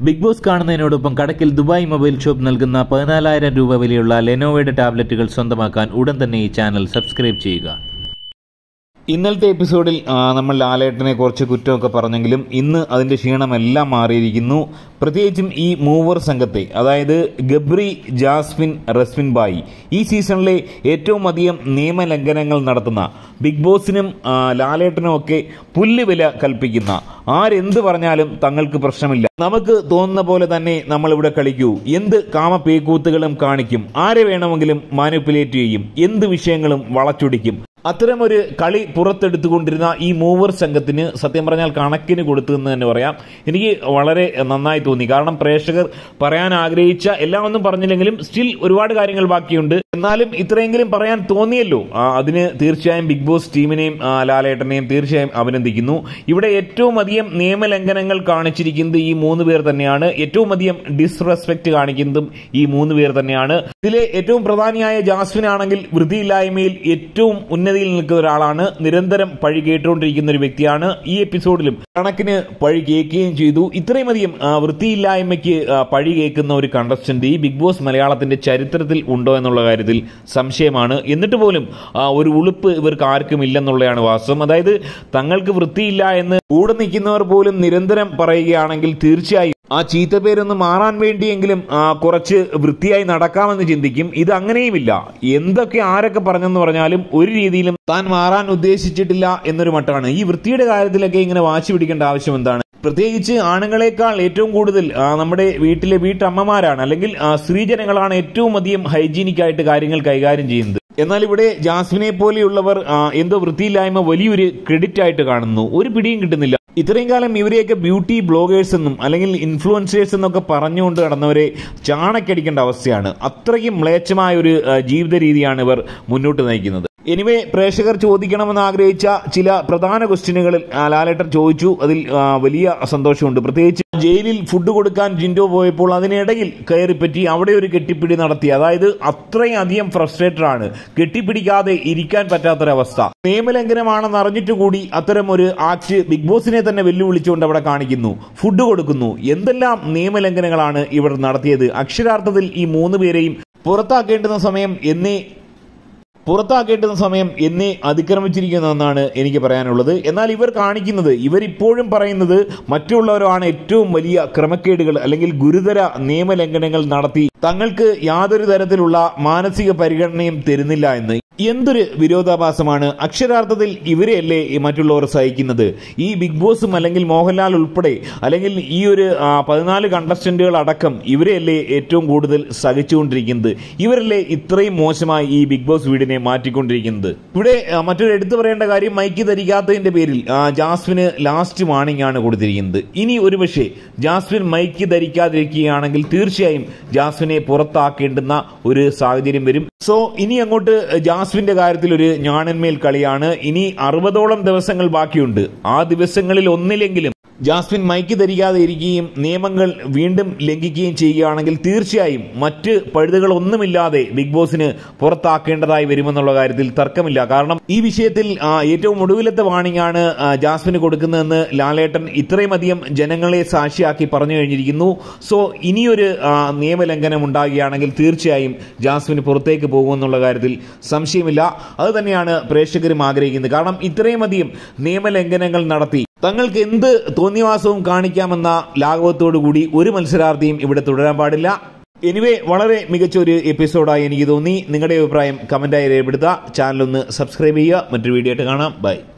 big boss കാണുന്നതിനോടൊപ്പം കടക്കിൽ Dubai mobile shop നൽകുന്ന പതിനാലായിരം രൂപ വിലയുള്ള ലെനോവയുടെ ടാബ്ലറ്റുകൾ സ്വന്തമാക്കാൻ ഉടൻ തന്നെ ഈ ചാനൽ സബ്സ്ക്രൈബ് ചെയ്യുക ഇന്നലത്തെ എപ്പിസോഡിൽ ആ, നമ്മൾ ലാലേട്ടനെ കുറച്ച് കുറ്റമൊക്കെ പറഞ്ഞെങ്കിലും ഇന്ന് അതിന്റെ ക്ഷീണമെല്ലാം മാറിയിരിക്കുന്നു പ്രത്യേകിച്ചും ഈ മൂവർ സംഘത്തെ അതായത് ഗബ്രി ജാസ്മിൻ റസ്മിൻ ബായി ഈ സീസണിലെ ഏറ്റവും അധികം നിയമലംഘനങ്ങൾ നടത്തുന്ന ബിഗ് ബോസിനും ആ, ലാലേട്ടനും ഒക്കെ പുല്ലുവില കൽപ്പിക്കുന്ന ആരെന്ത് പറഞ്ഞാലും തങ്ങൾക്ക് പ്രശ്നമില്ല നമുക്ക് തോന്നുന്ന പോലെ തന്നെ നമ്മൾ ഇവിടെ കളിക്കൂ എന്ത് കാമപേക്കൂത്തുകളും കാണിക്കും ആരെ വേണമെങ്കിലും മാനിപ്പുലേറ്റ് ചെയ്യും എന്ത് വിഷയങ്ങളും വളച്ചൊടിക്കും അത്തരമൊരു കളി പുറത്തെടുത്തുകൊണ്ടിരുന്ന ഈ മൂവർ സംഘത്തിന് സത്യം പറഞ്ഞാൽ കണക്കിന് കൊടുത്തു എന്ന് തന്നെ പറയാം എനിക്ക് വളരെ നന്നായി തോന്നി കാരണം പ്രേക്ഷകർ പറയാൻ ആഗ്രഹിച്ച എല്ലാം ഒന്നും പറഞ്ഞില്ലെങ്കിലും സ്റ്റിൽ ഒരുപാട് കാര്യങ്ങൾ ബാക്കിയുണ്ട് എന്നാലും ഇത്രയെങ്കിലും പറയാൻ തോന്നിയല്ലോ ആ, അതിന് തീർച്ചയായും ബിഗ് ബോസ് ടീമിനെയും ആ, ലാലേട്ടനെയും തീർച്ചയായും അഭിനന്ദിക്കുന്നു ഇവിടെ ഏറ്റവും അധികം നിയമലംഘനങ്ങൾ കാണിച്ചിരിക്കുന്നത് ഈ മൂന്ന് പേർ തന്നെയാണ് ഏറ്റവും അധികം ഡിസ്റെസ്പെക്ട് കാണിക്കുന്നതും ഈ മൂന്ന് പേർ തന്നെയാണ് ഇതിലെ ഏറ്റവും പ്രധാനിയായ ജാസ്മിൻ ആണെങ്കിൽ വൃത്തിയില്ലായ്മയിൽ ഏറ്റവും ഉന്നതിയിൽ നിൽക്കുന്ന ഒരാളാണ് നിരന്തരം പഴി കേട്ടുകൊണ്ടിരിക്കുന്ന ഒരു വ്യക്തിയാണ് ഈ എപ്പിസോഡിലും കണക്കിന് പഴി കേൾക്കുകയും ചെയ്തു ഇത്രയും അധികം ആ, വൃത്തിയില്ലായ്മയ്ക്ക് ആ, പഴി കേൾക്കുന്ന ഒരു കണ്ടസ്റ്റന്റ് ഈ ബിഗ് ബോസ് മലയാളത്തിന്റെ ചരിത്രത്തിൽ ഉണ്ടോ എന്നുള്ള കാര്യത്തിൽ സംശയമാണ് എന്നിട്ട് പോലും ആ, ഒരു ഉളുപ്പ് ഇവർക്ക് ആർക്കും ഇല്ലെന്നുള്ളതാണ് വാസ്തവം അതായത് തങ്ങൾക്ക് വൃത്തിയില്ല എന്ന് കൂടെ നിൽക്കുന്നവർ പോലും നിരന്തരം പറയുകയാണെങ്കിൽ തീർച്ചയായും ആ ചീത്തപ്പേരൊന്ന് മാറാൻ വേണ്ടിയെങ്കിലും ആ, കുറച്ച് വൃത്തിയായി നടക്കാമെന്ന് ചിന്തിക്കും ഇത് അങ്ങനെയുമില്ല എന്തൊക്കെ ആരൊക്കെ പറഞ്ഞെന്ന് പറഞ്ഞാലും ഒരു രീതിയിലും താൻ മാറാൻ ഉദ്ദേശിച്ചിട്ടില്ല എന്നൊരു മട്ടാണ് ഈ വൃത്തിയുടെ കാര്യത്തിലൊക്കെ ഇങ്ങനെ വാശി പിടിക്കേണ്ട ആവശ്യം എന്താണ് പ്രത്യേകിച്ച് ആണുങ്ങളെക്കാൾ ഏറ്റവും കൂടുതൽ ആ, നമ്മുടെ വീട്ടിലെ വീട്ടമ്മമാരാണ് അല്ലെങ്കിൽ ആ, സ്ത്രീജനങ്ങളാണ് ഏറ്റവും അധികം ഹൈജീനിക് ആയിട്ട് കാര്യങ്ങൾ കൈകാര്യം ചെയ്യുന്നത് എന്നാൽ ഇവിടെ ജാസ്മിനെ പോലെയുള്ളവർ ആ, എന്തോ വൃത്തിയില്ലായ്മ വലിയൊരു ക്രെഡിറ്റ് ആയിട്ട് കാണുന്നു ഒരു പിടിയും കിട്ടുന്നില്ല ഇത്രയും കാലം ഇവരെയൊക്കെ ബ്യൂട്ടി ബ്ലോഗേഴ്സ് എന്നും അല്ലെങ്കിൽ ഇൻഫ്ലുവൻസേഴ്സ് എന്നൊക്കെ പറഞ്ഞുകൊണ്ട് നടന്നവരെ ചാണക്കടിക്കേണ്ട അവസ്ഥയാണ് അത്രയ്ക്കും മ്ലേച്ഛമായ ഒരു ആ, ജീവിത രീതിയാണ് ഇവർ മുന്നോട്ട് നയിക്കുന്നത് എനിവേ പ്രേക്ഷകർ ചോദിക്കണമെന്ന് ആഗ്രഹിച്ച ചില പ്രധാന ക്വസ്റ്റ്യനുകളിൽ ആ, ലാലേട്ടൻ ചോദിച്ചു അതിൽ ആ, വലിയ സന്തോഷമുണ്ട് പ്രത്യേകിച്ച് ജയിലിൽ ഫുഡ് കൊടുക്കാൻ ജിൻഡോ പോയപ്പോൾ അതിനിടയിൽ കയറിപ്പറ്റി അവിടെ ഒരു കെട്ടിപ്പിടി നടത്തി അതായത് അത്രയും അധികം ഫ്രസ്ട്രേറ്റഡ് ആണ് കെട്ടിപ്പിടിക്കാതെ ഇരിക്കാൻ പറ്റാത്തൊരവസ്ഥ നിയമലംഘനമാണെന്ന് അറിഞ്ഞിട്ട് കൂടി അത്തരം ഒരു ആക്ട് ബിഗ് ബോസിനെ തന്നെ വെല്ലുവിളിച്ചുകൊണ്ട് അവിടെ കാണിക്കുന്നു ഫുഡ് കൊടുക്കുന്നു എന്തെല്ലാം നിയമലംഘനങ്ങളാണ് ഇവർ നടത്തിയത് അക്ഷരാർത്ഥത്തിൽ ഈ മൂന്ന് പേരെയും പുറത്താക്കേണ്ടുന്ന സമയം എന്നേ പുറത്താക്കേണ്ടുന്ന സമയം എന്നെ അതിക്രമിച്ചിരിക്കുന്നതെന്നാണ് എനിക്ക് പറയാനുള്ളത് എന്നാൽ ഇവർ കാണിക്കുന്നത് ഇവരിപ്പോഴും പറയുന്നത് മറ്റുള്ളവരാണ് ഏറ്റവും വലിയ ക്രമക്കേടുകൾ അല്ലെങ്കിൽ ഗുരുതര നിയമലംഘനങ്ങൾ നടത്തി തങ്ങൾക്ക് യാതൊരു തരത്തിലുള്ള മാനസിക പരിഗണനയും തരുന്നില്ല എന്ന് എന്തൊരു വിരോധാഭാസമാണ് അക്ഷരാർത്ഥത്തിൽ ഇവരെയല്ലേ ഈ മറ്റുള്ളവർ സഹിക്കുന്നത് ഈ ബിഗ് ബോസും അല്ലെങ്കിൽ മോഹൻലാൽ ഉൾപ്പെടെ അല്ലെങ്കിൽ ഈ ഒരു ആ, പതിനാല് കണ്ടസ്റ്റന്റുകൾ അടക്കം ഇവരെയല്ലേ ഏറ്റവും കൂടുതൽ സഹിച്ചുകൊണ്ടിരിക്കുന്നത് ഇവരല്ലേ ഇത്രയും മോശമായി ഈ ബിഗ് ബോസ് വീടിനെ മാറ്റിക്കൊണ്ടിരിക്കുന്നത് ഇവിടെ ആ, മറ്റൊരു എടുത്തു പറയേണ്ട കാര്യം മൈക്ക് ധരിക്കാത്തതിന്റെ പേരിൽ ആ, ജാസ്മിന് ലാസ്റ്റ് വാണിംഗ് ആണ് കൊടുത്തിരിക്കുന്നത് ഇനി ഒരുപക്ഷെ ജാസ്മിൻ മൈക്ക് ധരിക്കാതിരിക്കുകയാണെങ്കിൽ തീർച്ചയായും ജാസ്മിനെ പുറത്താക്കേണ്ടുന്ന ഒരു സാഹചര്യം വരും സോ ഇനി അങ്ങോട്ട് ജാസ്മിന്റെ കാര്യത്തിൽ ഒരു ഞാണന്മേൽ കളിയാണ് ഇനി അറുപതോളം ദിവസങ്ങൾ ബാക്കിയുണ്ട് ആ ദിവസങ്ങളിൽ ഒന്നിലെങ്കിലും ജാസ്മിൻ മൈക്ക് ധരിക്കാതെ ഇരിക്കുകയും നിയമങ്ങൾ വീണ്ടും ലംഘിക്കുകയും ചെയ്യുകയാണെങ്കിൽ തീർച്ചയായും മറ്റ് പഴുതുകളൊന്നുമില്ലാതെ ബിഗ് ബോസിന് പുറത്താക്കേണ്ടതായി വരുമെന്നുള്ള കാര്യത്തിൽ തർക്കമില്ല കാരണം ഈ വിഷയത്തിൽ ആ, ഏറ്റവും ഒടുവിലത്തെ വാണിംഗ് ആണ് ആ, ജാസ്മിന് കൊടുക്കുന്നതെന്ന് ലാലേട്ടൻ ഇത്രയും അധികം ജനങ്ങളെ സാക്ഷിയാക്കി പറഞ്ഞു കഴിഞ്ഞിരിക്കുന്നു സോ ഇനിയൊരു ആ, നിയമലംഘനം ഉണ്ടാകുകയാണെങ്കിൽ തീർച്ചയായും ജാസ്മിന് പുറത്തേക്ക് പോകുമെന്നുള്ള കാര്യത്തിൽ സംശയമില്ല അത് തന്നെയാണ് പ്രേക്ഷകരും ആഗ്രഹിക്കുന്നത് കാരണം ഇത്രയും അധികം നിയമലംഘനങ്ങൾ നടത്തി തങ്ങൾക്ക് എന്ത് തോന്നിവാസവും കാണിക്കാമെന്ന ലാഘവത്തോടു കൂടി ഒരു മത്സരാർത്ഥിയും ഇവിടെ തുടരാൻ പാടില്ല എനിവേ വളരെ മികച്ച ഒരു എപ്പിസോഡായി എനിക്ക് തോന്നി നിങ്ങളുടെ അഭിപ്രായം കമന്റായി രേഖപ്പെടുത്തുക ചാനൽ ഒന്ന് സബ്സ്ക്രൈബ് ചെയ്യുക മറ്റൊരു വീഡിയോ ആയിട്ട് കാണാം ബൈ